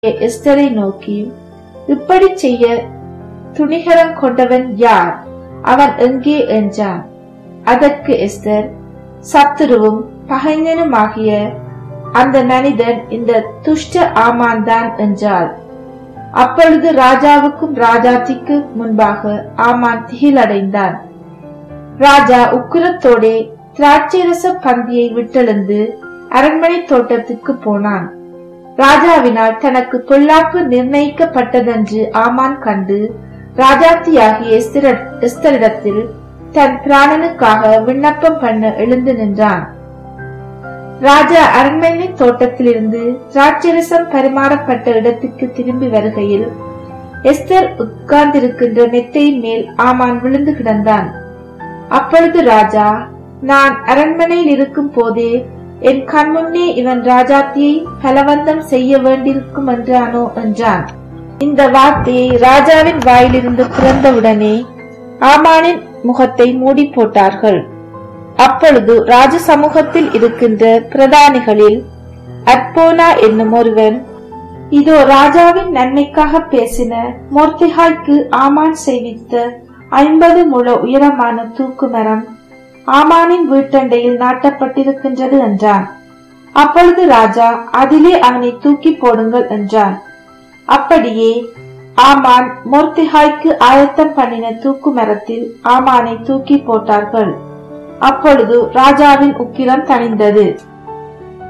எஸ்தரை நோக்கி இப்படி செய்ய துணிகரம் கொண்டவன் யார் அவன் எங்கே என்றான் அதற்கு எஸ்தர் சத்துருவும் பகைஞனுமாகிய அந்த மனிதன் இந்த துஷ்ட ஆமான் தான் என்றாள் அப்பொழுது ராஜாவுக்கும் ராஜாத்திக்கு முன்பாக ஆமான் திகிலடைந்தான் ராஜா உக்கிரத்தோடே திராட்சைரச பந்தியை விட்டெழுந்து அரண்மனை தோட்டத்துக்கு போனான் ராஜாவினால் தனக்கு பொல்லாப்பு நிர்ணயிக்கப்பட்டதென்று ஆமான் கண்டு ராஜாத்தியாகிய எஸ்தர- எஸ்தரிடத்தில் தன் பிராணனுக்காக விண்ணப்பம் பண்ண எழுந்து நின்றான் ராஜா அரண்மனை தோட்டத்திலிருந்து திராட்சரசம் பரிமாறப்பட்ட இடத்துக்கு திரும்பி வருகையில் எஸ்தர் உட்கார்ந்திருக்கின்ற மெத்தையின் மேல் ஆமான் விழுந்து கிடந்தான் அப்பொழுது ராஜா நான் அரண்மனையில் இருக்கும் போதே என் கண்முன்னே இவன் ராஜாத்தியை பலவந்தம் செய்ய வேண்டியிருக்கும் என்றானோ என்றான் இந்த வார்த்தையை ராஜாவின் வாயிலிருந்து பிறந்தவுடனே ஆமானின் முகத்தை மூடி போட்டார்கள் அப்பொழுது ராஜ சமூகத்தில் இருக்கின்ற பிரதானிகளில் அற்போனா என்னும் ஒருவன் இதோ ராஜாவின் நன்மைக்காக பேசின மோர்த்திகாய்க்கு ஆமான் செய்வித்த ஐம்பது முழ உயரமான தூக்கு மரம் ஆமானின் வீட்டண்டையில் நாட்டப்பட்டிருக்கின்றது என்றான் அப்பொழுது ராஜா அதிலே அவனை தூக்கி போடுங்கள் என்றான் அப்படியே ஆமான் மோர்த்திகாய்க்கு ஆயத்தம் பண்ணின தூக்கு மரத்தில் ஆமானை தூக்கி போட்டார்கள் அப்பொழுது ராஜாவின் உக்கிரம் தணிந்தது